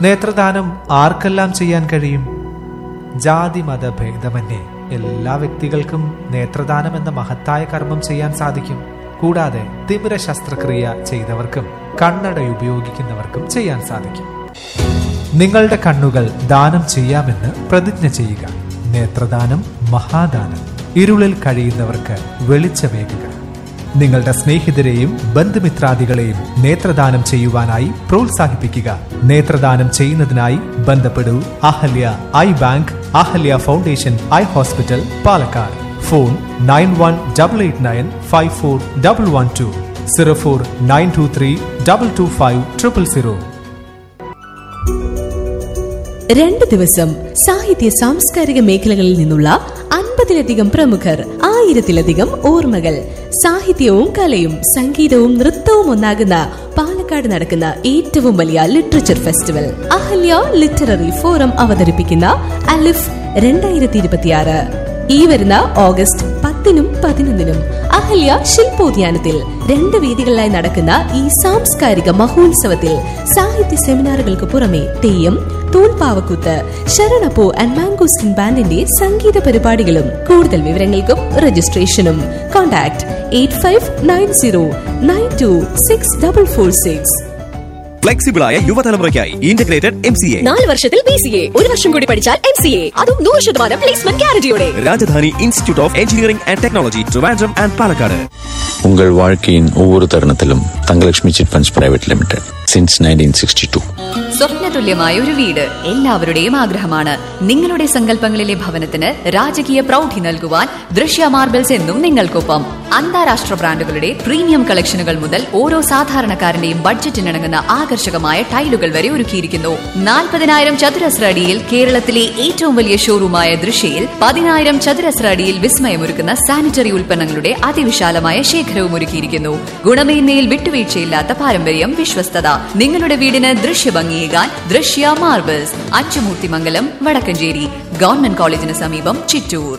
നേത്രദാനം ആർക്കെല്ലാം ചെയ്യാൻ കഴിയും ജാതി മത ഭേദമന്യേ എല്ലാ വ്യക്തികൾക്കും നേത്രദാനം എന്ന മഹത്തായ കർമ്മം ചെയ്യാൻ സാധിക്കും കൂടാതെ തിമിര ശസ്ത്രക്രിയ ചെയ്തവർക്കും കണ്ണട ഉപയോഗിക്കുന്നവർക്കും ചെയ്യാൻ സാധിക്കും നിങ്ങളുടെ കണ്ണുകൾ ദാനം ചെയ്യാമെന്ന് പ്രതിജ്ഞ ചെയ്യുക നേത്രദാനം മഹാദാനം ഇരുളിൽ കഴിയുന്നവർക്ക് വെളിച്ചമേകുക നിങ്ങളുടെ സ്നേഹിതരെയും ബന്ധുമിത്രാദികളെയും നേത്രദാനം ചെയ്യുവാനായി പ്രോത്സാഹിപ്പിക്കുക നേത്രദാനം ചെയ്യുന്നതിനായി ബന്ധപ്പെടൂ Ahalya eye bank Ahalya foundation eye hospital Palakkad phone nine one double eight nine five four double one two zero four nine two three double two five triple zero രണ്ട് ദിവസം സാഹിത്യ സാംസ്കാരിക മേഖലകളിൽ നിന്നുള്ള അൻപതിലധികം പ്രമുഖർ ആയിരത്തിലധികം ഓർമ്മകൾ സാഹിത്യവും കലയും സംഗീതവും നൃത്തവും ഒന്നാകുന്ന പാലക്കാട് നടക്കുന്ന ഏറ്റവും വലിയ literature festival Ahalya literary forum അവതരിപ്പിക്കുന്ന അലിഫ് രണ്ടായിരത്തി ഇരുപത്തിയാറ് ഈ വരുന്ന ഓഗസ്റ്റ് പത്തിനും പതിനൊന്നിനും അഹല്യ ശില്പോദ്യാനത്തിൽ രണ്ട് വേദികളിലായി നടക്കുന്ന ഈ സാംസ്കാരിക മഹോത്സവത്തിൽ സാഹിത്യ സെമിനാറുകൾക്ക് പുറമെ തെയ്യം തൂൺപാവക്കൂത്ത് ശരണപ്പൂ ആൻഡ് മാംഗോസ്റ്റിൻ ബാൻഡിന്റെ സംഗീത പരിപാടികളും കൂടുതൽ വിവരങ്ങൾക്കും രജിസ്ട്രേഷനും contact eight five nine zero nine two six double four six ഫ്ലെക്സിബിളായ യുവതലമുറയ്ക്കായി ഇന്റഗ്രേറ്റഡ് എം സി എ നാല് വർഷത്തിൽ ബി സി എ ഒരു വർഷം കൂടി പഠിച്ചാൽ എം സി എ അതും നൂറ് ശതമാനം പ്ലേസ്മെന്റ് ഗ്യാരണ്ടിയോടെ Rajadhani institute of engineering and technology Trivandrum and Palakkad உங்கள் வாழ்க்கையின் ஒவ்வொரு தருணத்திலும் Thangalakshmi chit funds private limited since nineteen sixty two സ്വപ്നതുല്യമായ ഒരു വീട് എല്ലാവരുടെയും ആഗ്രഹമാണ് നിങ്ങളുടെ സങ്കല്പങ്ങളിലെ ഭവനത്തിന് രാജകീയ പ്രൗഢി നൽകുവാൻ ദൃശ്യ മാർബിൾസ് എന്നും നിങ്ങൾക്കൊപ്പം അന്താരാഷ്ട്ര ബ്രാൻഡുകളുടെ പ്രീമിയം കളക്ഷനുകൾ മുതൽ ഓരോ സാധാരണക്കാരന്റെയും ബഡ്ജറ്റിനിണങ്ങുന്ന ആകർഷകമായ ടൈലുകൾ വരെ ഒരുക്കിയിരിക്കുന്നു നാൽപ്പതിനായിരം ചതുരശ്ര അടിയിൽ കേരളത്തിലെ ഏറ്റവും വലിയ ഷോറൂമായ ദൃശ്യയിൽ പതിനായിരം ചതുരശ്ര അടിയിൽ വിസ്മയമൊരുക്കുന്ന സാനിറ്ററി ഉൽപ്പന്നങ്ങളുടെ അതിവിശാലമായ ശേഖരവും ഒരുക്കിയിരിക്കുന്നു ഗുണമേന്മയിൽ വിട്ടുവീഴ്ചയില്ലാത്ത പാരമ്പര്യം വിശ്വസ്തത നിങ്ങളുടെ വീടിന് ദൃശ്യഭംഗിയേകാൻ ദൃശ്യ മാർബിൾസ് അച്ചുമൂർത്തിമംഗലം വടക്കഞ്ചേരി ഗവൺമെന്റ് കോളേജിന് സമീപം Chittur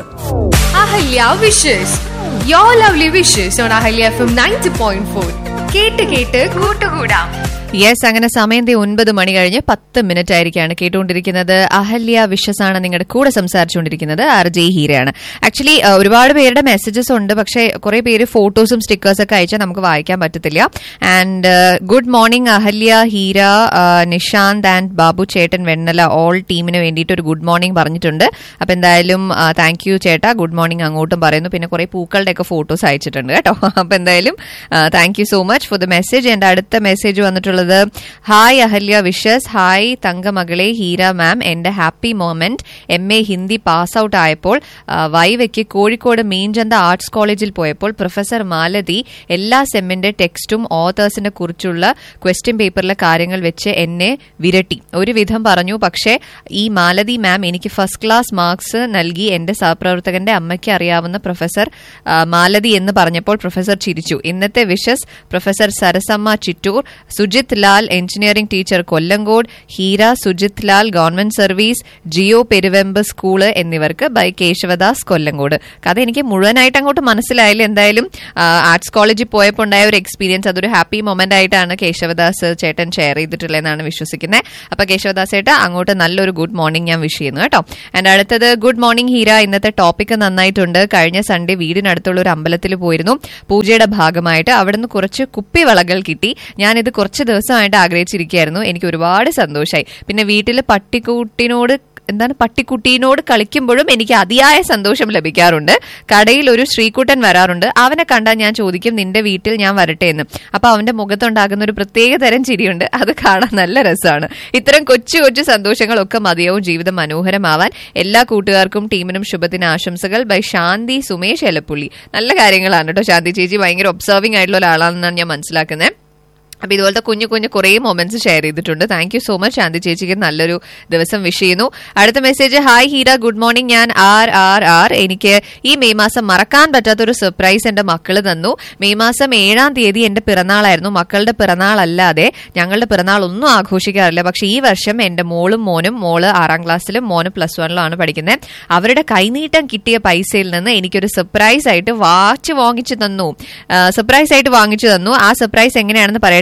Ahalya wishes yo lovely wishes on Ahalya F M ninety point four കേട്ട് കേട്ട് കൂട്ടുകൂടാം യെസ് അങ്ങനെ സമയം ദേ ഒൻപത് മണി കഴിഞ്ഞ് പത്ത് മിനിറ്റ് ആയിരിക്കാണ് കേട്ടുകൊണ്ടിരിക്കുന്നത് അഹല്യ വിഷസാണ് നിങ്ങളുടെ കൂടെ സംസാരിച്ചുകൊണ്ടിരിക്കുന്നത് ആർ ജെ ഹീരയാണ് ആക്ച്വലി ഒരുപാട് പേരുടെ മെസ്സേജസ് ഉണ്ട് പക്ഷേ കുറെ പേര് ഫോട്ടോസും സ്റ്റിക്കേഴ്സ് ഒക്കെ അയച്ചാൽ നമുക്ക് വായിക്കാൻ പറ്റത്തില്ല and good morning Ahalya Heera ആ, നിഷാന്ത് ആൻഡ് ബാബു ചേട്ടൻ വെണ്ണല ഓൾ ടീമിന് വേണ്ടിയിട്ട് ഒരു ഗുഡ് മോർണിംഗ് പറഞ്ഞിട്ടുണ്ട് അപ്പൊ എന്തായാലും താങ്ക് യു ചേട്ടാ ഗുഡ് മോർണിംഗ് അങ്ങോട്ടും പറയുന്നു പിന്നെ കുറെ പൂക്കളുടെ ഒക്കെ ഫോട്ടോസ് അയച്ചിട്ടുണ്ട് കേട്ടോ അപ്പൊ എന്തായാലും thank you so much for the message എന്റെ അടുത്ത മെസ്സേജ് വന്നിട്ടുള്ളത് ഹായ് അഹല്യ വിഷസ് ഹായ് തങ്കമകളെ ഹീര മാം എന്റെ happy moment M A Hindi pass out ആയപ്പോൾ ആ, വൈവയ്ക്ക് കോഴിക്കോട് മീൻചന്ത ആർട്സ് കോളേജിൽ പോയപ്പോൾ പ്രൊഫസർ മാലതി എല്ലാ സെമ്മിന്റെ ടെക്സ്റ്റും ഓതേഴ്സിനെ കുറിച്ചുള്ള ക്വസ്റ്റ്യൻ പേപ്പറിലെ കാര്യങ്ങൾ വെച്ച് എന്നെ വിരട്ടി ഒരുവിധം പറഞ്ഞു പക്ഷേ ഈ മാലതി മാം എനിക്ക് ഫസ്റ്റ് ക്ലാസ് മാർക്സ് നൽകി എന്റെ സഹപ്രവർത്തകന്റെ അമ്മയ്ക്ക് അറിയാവുന്ന പ്രൊഫസർ ആ, മാലതി എന്ന് പറഞ്ഞപ്പോൾ പ്രൊഫസർ ചിരിച്ചു ഇന്നത്തെ wishes professor Sarasamma Chittur Sujith Lal engineering teacher Kollengode Heera Sujith Lal government service ജിയോ പെരുവെമ്പ് സ്കൂള് എന്നിവർക്ക് ബൈ കേശവദാസ് കൊല്ലങ്കോട് കഥ എനിക്ക് മുഴുവനായിട്ട് അങ്ങോട്ട് മനസ്സിലായില്ല എന്തായാലും ആ, ആർട്സ് കോളേജിൽ പോയപ്പോൾ ഉണ്ടായ ഒരു എക്സ്പീരിയൻസ് അതൊരു ഹാപ്പി മൊമെന്റ് ആയിട്ടാണ് കേശവദാസ് ചേട്ടൻ ഷെയർ ചെയ്തിട്ടുള്ളതെന്നാണ് വിശ്വസിക്കുന്നത് അപ്പൊ കേശവദാസ് ചേട്ടാ അങ്ങോട്ട് നല്ലൊരു ഗുഡ് മോർണിംഗ് ഞാൻ വിഷ് ചെയ്യുന്നു കേട്ടോ ആൻഡ് അടുത്തത് ഗുഡ് മോർണിംഗ് ഹീര ഇന്നത്തെ ടോപ്പിക് നന്നായിട്ടുണ്ട് കഴിഞ്ഞ സൺഡേ വീടിനടുത്തുള്ള ഒരു അമ്പലത്തിൽ പോയിരുന്നു പൂജയുടെ ഭാഗമായിട്ട് അവിടുന്ന് കുറച്ച് കുപ്പിവളകൾ കിട്ടി ഞാനിത് കുറച്ച് ദിവസമായിട്ട് ആഗ്രഹിച്ചിരിക്കുകയായിരുന്നു എനിക്ക് ഒരുപാട് സന്തോഷമായി പിന്നെ വീട്ടിൽ പട്ടിക്കൂട്ടിനോട് എന്താണ് പട്ടിക്കുട്ടീനോട് കളിക്കുമ്പോഴും എനിക്ക് അതിയായ സന്തോഷം ലഭിക്കാറുണ്ട് കടയിൽ ഒരു ശ്രീകുട്ടൻ വരാറുണ്ട് അവനെ കണ്ടാൽ ഞാൻ ചോദിക്കും നിന്റെ വീട്ടിൽ ഞാൻ വരട്ടെ എന്ന് അപ്പൊ അവന്റെ മുഖത്തുണ്ടാകുന്ന ഒരു പ്രത്യേക തരം ചിരിയുണ്ട് അത് കാണാൻ നല്ല രസമാണ് ഇത്തരം കൊച്ചു കൊച്ചു സന്തോഷങ്ങളൊക്കെ മതിയാവും ജീവിതം മനോഹരമാവാൻ എല്ലാ കൂട്ടുകാർക്കും ടീമിനും ശുഭത്തിന് ആശംസകൾ ബൈ ശാന്തി സുമേഷ് എലപ്പുള്ളി നല്ല കാര്യങ്ങളാണ് കേട്ടോ ശാന്തി ചേച്ചി ഭയങ്കര ഒബ്സർവിംഗ് ആയിട്ടുള്ള ഒരാളാണെന്നാണ് ഞാൻ മനസ്സിലാക്കുന്നത് അപ്പൊ ഇതുപോലത്തെ കുഞ്ഞു കുഞ്ഞു കുറേ മൊമെന്റ്സ് ഷെയർ ചെയ്തിട്ടുണ്ട് thank you so much Shanthi ചേച്ചിക്ക് നല്ലൊരു ദിവസം വിഷ് ചെയ്യുന്നു അടുത്ത message hi Heera good morning ഞാൻ ആർ ആർ ആർ എനിക്ക് ഈ മെയ് മാസം മറക്കാൻ പറ്റാത്ത ഒരു സർപ്രൈസ് എന്റെ മക്കള് തന്നു മെയ് മാസം ഏഴാം തീയതി എന്റെ പിറന്നാളായിരുന്നു മക്കളുടെ പിറന്നാൾ അല്ലാതെ ഞങ്ങളുടെ പിറന്നാൾ ഒന്നും ആഘോഷിക്കാറില്ല പക്ഷെ ഈ വർഷം എന്റെ മോളും മോനും മോള് ആറാം ക്ലാസ്സിലും മോന് പ്ലസ് വണ്ണിലാണ് പഠിക്കുന്നത് അവരുടെ കൈനീട്ടം കിട്ടിയ പൈസയിൽ നിന്ന് എനിക്കൊരു സർപ്രൈസ് ആയിട്ട് വാച്ച് വാങ്ങിച്ചു തന്നു സർപ്രൈസ് ആയിട്ട് വാങ്ങിച്ചു തന്നു ആ സർപ്രൈസ് എങ്ങനെയാണെന്ന് പറയട്ടെ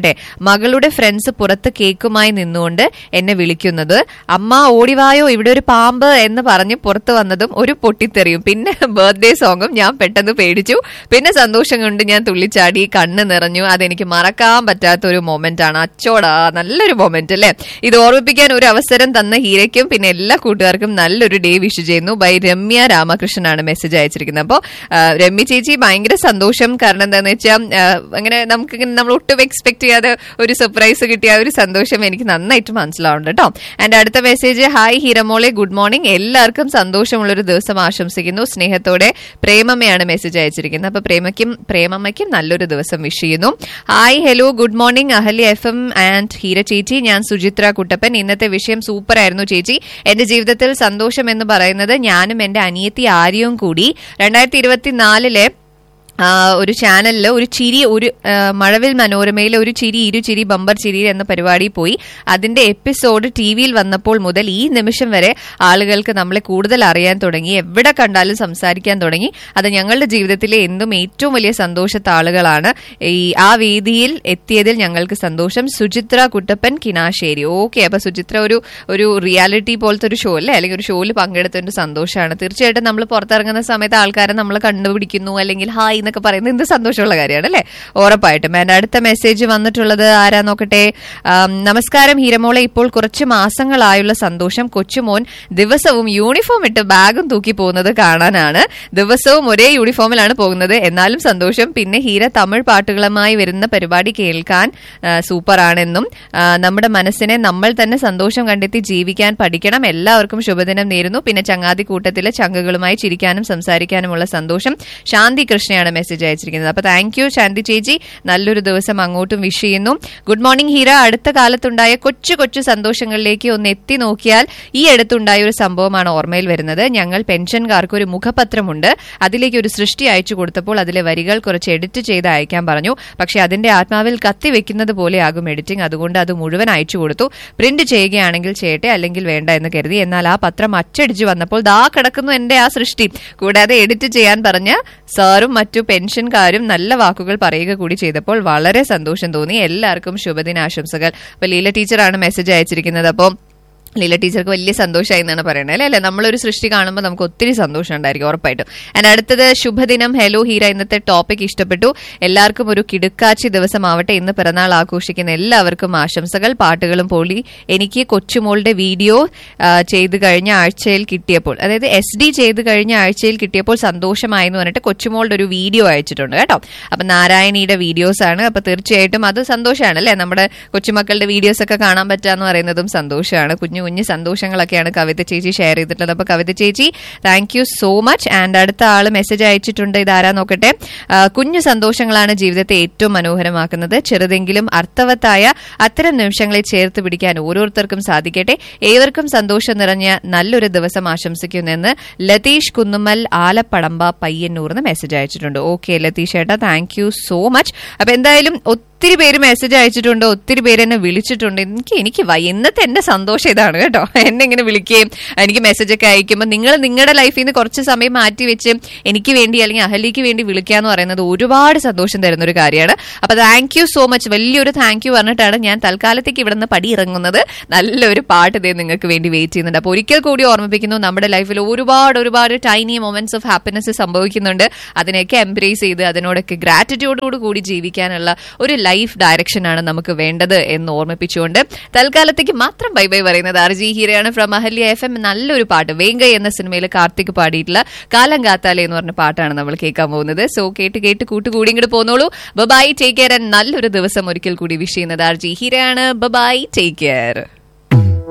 പറയട്ടെ മകളുടെ ഫ്രണ്ട്സ് പുറത്ത് കേക്കുമായി നിന്നുകൊണ്ട് എന്നെ വിളിക്കുന്നത് അമ്മ ഓടിവായോ ഇവിടെ ഒരു പാമ്പ് എന്ന് പറഞ്ഞ് പുറത്ത് വന്നതും ഒരു പൊട്ടിത്തെറിയും പിന്നെ ബർത്ത്ഡേ സോങ്ങും ഞാൻ പെട്ടെന്ന് പേടിച്ചു പിന്നെ സന്തോഷം കൊണ്ട് ഞാൻ തുള്ളിച്ചാടി കണ്ണ് നിറഞ്ഞു അതെനിക്ക് മറക്കാൻ പറ്റാത്ത ഒരു മൊമെന്റ് ആണ് അച്ചോടാ നല്ലൊരു മൊമെന്റ് അല്ലേ ഇത് ഓർമ്മിപ്പിക്കാൻ ഒരു അവസരം തന്ന ഹീരയ്ക്കും പിന്നെ എല്ലാ കൂട്ടുകാർക്കും നല്ലൊരു ഡേ വിഷ് ചെയ്യുന്നു ബൈ രമ്യ രാമകൃഷ്ണനാണ് മെസ്സേജ് അയച്ചിരിക്കുന്നത് അപ്പോൾ രമ്യ ചേച്ചി ഭയങ്കര സന്തോഷം കാരണം എന്താന്ന് വെച്ചാൽ അങ്ങനെ നമുക്ക് ഇങ്ങനെ നമ്മൾ ഒട്ടും എക്സ്പെക്ട് ചെയ്യാതെ ഒരു സർപ്രൈസ് കിട്ടിയ ആ ഒരു സന്തോഷം എനിക്ക് നന്നായിട്ട് മനസ്സിലാവുന്നുണ്ട് കേട്ടോ ആൻഡ് അടുത്ത മെസ്സേജ് ഹായ് ഹീരമോളെ ഗുഡ് മോർണിംഗ് എല്ലാവർക്കും സന്തോഷമുള്ളൊരു ദിവസം ആശംസിക്കുന്നു സ്നേഹത്തോടെ പ്രേമമ്മയാണ് മെസ്സേജ് അയച്ചിരിക്കുന്നത് അപ്പൊ പ്രേമയ്ക്കും പ്രേമമ്മയ്ക്കും നല്ലൊരു ദിവസം വിഷ് ചെയ്യുന്നു hi hello good morning Ahalya F M and Heera ചേച്ചി ഞാൻ സുചിത്ര കുട്ടപ്പൻ ഇന്നത്തെ വിഷയം സൂപ്പർ ആയിരുന്നു ചേച്ചി എന്റെ ജീവിതത്തിൽ സന്തോഷം എന്ന് പറയുന്നത് ഞാനും എന്റെ അനിയത്തി ആര്യവും കൂടി രണ്ടായിരത്തി ഇരുപത്തിനാലിലെ ആ, ഒരു ചാനലിൽ ഒരു ചിരി ഒരു ആ, മഴവിൽ മനോരമയിലെ ഒരു ചിരി ഇരു ചിരി ബമ്പർ ചിരി എന്ന പരിപാടി പോയി അതിന്റെ എപ്പിസോഡ് ടി വിയിൽ വന്നപ്പോൾ മുതൽ ഈ നിമിഷം വരെ ആളുകൾക്ക് നമ്മളെ കൂടുതൽ അറിയാൻ തുടങ്ങി എവിടെ കണ്ടാലും സംസാരിക്കാൻ തുടങ്ങി അത് ഞങ്ങളുടെ ജീവിതത്തിലെ എന്തും ഏറ്റവും വലിയ സന്തോഷത്തെ ആളുകളാണ് ഈ ആ വേദിയിൽ എത്തിയതിൽ ഞങ്ങൾക്ക് സന്തോഷം സുചിത്ര കുട്ടപ്പൻ കിനാശ്ശേരി ഓക്കെ അപ്പൊ സുചിത്ര ഒരു ഒരു റിയാലിറ്റി പോലത്തെ ഒരു ഷോ അല്ലേ അല്ലെങ്കിൽ ഒരു ഷോയിൽ പങ്കെടുത്തതിന്റെ സന്തോഷമാണ് തീർച്ചയായിട്ടും നമ്മൾ പുറത്തിറങ്ങുന്ന സമയത്ത് ആൾക്കാരെ നമ്മൾ കണ്ടുപിടിക്കുന്നു അല്ലെങ്കിൽ ഹായ് എന്നൊക്കെ പറയുന്നത് എന്ത് സന്തോഷമുള്ള കാര്യമാണ് അല്ലേ ഉറപ്പായിട്ടും എന്റെ അടുത്ത മെസ്സേജ് വന്നിട്ടുള്ളത് ആരാ നോക്കട്ടെ ആം, നമസ്കാരം ഹീരമോളെ ഇപ്പോൾ കുറച്ച് മാസങ്ങളായുള്ള സന്തോഷം കൊച്ചുമോൻ ദിവസവും യൂണിഫോം ഇട്ട് ബാഗും തൂക്കി പോകുന്നത് കാണാനാണ് ദിവസവും ഒരേ യൂണിഫോമിലാണ് പോകുന്നത് എന്നാലും സന്തോഷം പിന്നെ ഹീര തമിഴ് പാട്ടുകളുമായി വരുന്ന പരിപാടി കേൾക്കാൻ ആ, സൂപ്പറാണെന്നും ആ, നമ്മുടെ മനസ്സിനെ നമ്മൾ തന്നെ സന്തോഷം കണ്ടെത്തി ജീവിക്കാൻ പഠിക്കണം എല്ലാവർക്കും ശുഭദിനം നേരുന്നു പിന്നെ ചങ്ങാതി കൂട്ടത്തിലെ ചങ്കുകളുമായി ചിരിക്കാനും സംസാരിക്കാനുമുള്ള സന്തോഷം ശാന്തി കൃഷ്ണയാണ് മെസ്സേജ് അയച്ചിരിക്കുന്നത് അപ്പൊ താങ്ക് യു ശാന്തി ചേച്ചി നല്ലൊരു ദിവസം അങ്ങോട്ടും വിഷ് ചെയ്യുന്നു ഗുഡ് മോർണിംഗ് ഹീര അടുത്ത കാലത്തുണ്ടായ കൊച്ചു കൊച്ചു സന്തോഷങ്ങളിലേക്ക് ഒന്ന് എത്തി നോക്കിയാൽ ഈ അടുത്തുണ്ടായ ഒരു സംഭവമാണ് ഓർമ്മയിൽ വരുന്നത് ഞങ്ങൾ പെൻഷൻകാർക്ക് ഒരു മുഖപത്രമുണ്ട് അതിലേക്ക് ഒരു സൃഷ്ടി അയച്ചു കൊടുത്തപ്പോൾ അതിലെ വരികൾ കുറച്ച് എഡിറ്റ് ചെയ്ത് അയക്കാൻ പറഞ്ഞു പക്ഷെ അതിന്റെ ആത്മാവിൽ കത്തി വെക്കുന്നത് പോലെയാകും എഡിറ്റിംഗ് അതുകൊണ്ട് അത് മുഴുവൻ അയച്ചു കൊടുത്തു പ്രിന്റ് ചെയ്യുകയാണെങ്കിൽ ചെയ്യട്ടെ അല്ലെങ്കിൽ വേണ്ട എന്ന് കരുതി എന്നാൽ ആ പത്രം അച്ചടിച്ചു വന്നപ്പോൾ ദാ കിടക്കുന്നു എന്റെ ആ സൃഷ്ടി കൂടാതെ എഡിറ്റ് ചെയ്യാൻ പറഞ്ഞ സാറും മറ്റു പെൻഷൻകാരും നല്ല വാക്കുകൾ പറയുക കൂടി ചെയ്തപ്പോൾ വളരെ സന്തോഷം തോന്നി എല്ലാവർക്കും ശുഭദിനാശംസകൾ അപ്പൊ ലീല ടീച്ചറാണ് മെസ്സേജ് അയച്ചിരിക്കുന്നത് അപ്പോൾ ലീല ടീച്ചർക്ക് വലിയ സന്തോഷമായി എന്നാണ് പറയുന്നത് അല്ലേ അല്ലേ നമ്മളൊരു സൃഷ്ടി കാണുമ്പോൾ നമുക്ക് ഒത്തിരി സന്തോഷം ഉണ്ടായിരിക്കും ഉറപ്പായിട്ടും ആൻഡ് അടുത്തത് ശുഭദിനം ഹലോ ഹീര ഇന്നത്തെ ടോപ്പിക് ഇഷ്ടപ്പെട്ടു എല്ലാവർക്കും ഒരു കിടുക്കാച്ചി ദിവസമാവട്ടെ ഇന്ന് പിറന്നാൾ ആഘോഷിക്കുന്ന എല്ലാവർക്കും ആശംസകൾ പാട്ടുകളും പോളി എനിക്ക് കൊച്ചുമോളുടെ വീഡിയോ ആ, ചെയ്ത് കഴിഞ്ഞ ആഴ്ചയിൽ കിട്ടിയപ്പോൾ അതായത് എസ് ഡി ചെയ്ത് കഴിഞ്ഞ ആഴ്ചയിൽ കിട്ടിയപ്പോൾ സന്തോഷമായി എന്ന് പറഞ്ഞിട്ട് കൊച്ചുമോളുടെ ഒരു വീഡിയോ അയച്ചിട്ടുണ്ട് കേട്ടോ അപ്പൊ നാരായണിയുടെ വീഡിയോസ് ആണ് അപ്പൊ തീർച്ചയായിട്ടും അത് സന്തോഷമാണ് അല്ലേ നമ്മുടെ കൊച്ചുമക്കളുടെ വീഡിയോസ് ഒക്കെ കാണാൻ പറ്റാന്ന് പറയുന്നതും സന്തോഷമാണ് കുഞ്ഞു കുഞ്ഞു സന്തോഷങ്ങളൊക്കെയാണ് കവിത ചേച്ചി ഷെയർ ചെയ്തിട്ടുള്ളത് അപ്പൊ കവിത ചേച്ചി thank you so much and അടുത്ത ആള് മെസ്സേജ് അയച്ചിട്ടുണ്ട് ഇതാരാ നോക്കട്ടെ ആ, കുഞ്ഞു സന്തോഷങ്ങളാണ് ജീവിതത്തെ ഏറ്റവും മനോഹരമാക്കുന്നത് ചെറുതെങ്കിലും അർത്ഥവത്തായ അത്തരം നിമിഷങ്ങളെ ചേർത്ത് പിടിക്കാൻ ഓരോരുത്തർക്കും സാധിക്കട്ടെ ഏവർക്കും സന്തോഷം നിറഞ്ഞ നല്ലൊരു ദിവസം ആശംസിക്കുന്നെന്ന് ലതീഷ് കുന്നുമ്മൽ ആലപ്പടമ്പ പയ്യന്നൂർന്ന് മെസ്സേജ് അയച്ചിട്ടുണ്ട് ഓക്കെ ലതീഷ് ഏട്ടാ താങ്ക് യു സോ മച്ച് അപ്പൊ എന്തായാലും ഒത്തിരി പേര് മെസ്സേജ് അയച്ചിട്ടുണ്ട് ഒത്തിരി പേര് എന്നെ വിളിച്ചിട്ടുണ്ട് എനിക്ക് എനിക്ക് വയ്യ. ഇന്നത്തെ എന്റെ സന്തോഷം ഇതാണ് കേട്ടോ എന്നെ ഇങ്ങനെ വിളിക്കുകയും എനിക്ക് മെസ്സേജ് ഒക്കെ അയക്കുമ്പോൾ നിങ്ങൾ നിങ്ങളുടെ ലൈഫിൽ നിന്ന് കുറച്ച് സമയം മാറ്റി വെച്ച് എനിക്ക് വേണ്ടി അല്ലെങ്കിൽ അഹലിക്ക് വേണ്ടി വിളിക്കുക എന്ന് പറയുന്നത് ഒരുപാട് സന്തോഷം തരുന്ന ഒരു കാര്യമാണ് അപ്പൊ താങ്ക് യു സോ മച്ച് വലിയൊരു താങ്ക് യു പറഞ്ഞിട്ടാണ് ഞാൻ തൽക്കാലത്തേക്ക് ഇവിടെ നിന്ന് പടി ഇറങ്ങുന്നത് നല്ലൊരു പാട്ട് ഇതേ നിങ്ങൾക്ക് വേണ്ടി വെയിറ്റ് ചെയ്യുന്നുണ്ട് അപ്പൊ ഒരിക്കൽ കൂടി ഓർമ്മിപ്പിക്കുന്നു നമ്മുടെ ലൈഫിൽ ഒരുപാട് ഒരുപാട് ടൈനി മൊമെന്റ്സ് ഓഫ് ഹാപ്പിനെസ് സംഭവിക്കുന്നുണ്ട് അതിനെയൊക്കെ എംബ്രേസ് ചെയ്ത് അതിനോടൊക്കെ ഗ്രാറ്റിറ്റ്യൂഡോട് കൂടി ജീവിക്കാനുള്ള ഒരു ലൈഫ് ഡയറക്ഷൻ ആണ് നമുക്ക് വേണ്ടത് എന്ന് ഓർമ്മിപ്പിച്ചുകൊണ്ട് തൽക്കാലത്തേക്ക് മാത്രം ബൈ ബൈ പറയുന്നത് ആർ ജി ഹീരയാണ് ഫ്രം അഹല്യ എഫ് എം നല്ലൊരു പാട്ട് വേങ്ക എന്ന സിനിമയിൽ കാർത്തിക് പാടിയിട്ടുള്ള കാലം കാത്താലെ എന്ന് പറഞ്ഞ പാട്ടാണ് നമ്മൾ കേൾക്കാൻ പോകുന്നത് സോ കേട്ട് കേട്ട് കൂട്ടുകൂടി ഇങ്ങോട്ട് പോന്നോളൂ ബബായ് ടേക്ക് കെയർ നല്ലൊരു ദിവസം ഒരിക്കൽ കൂടി വിഷ് ചെയ്യുന്നത് ആർ ജി ഹീരയാണ് ബബായ് ടേക്ക് കെയർ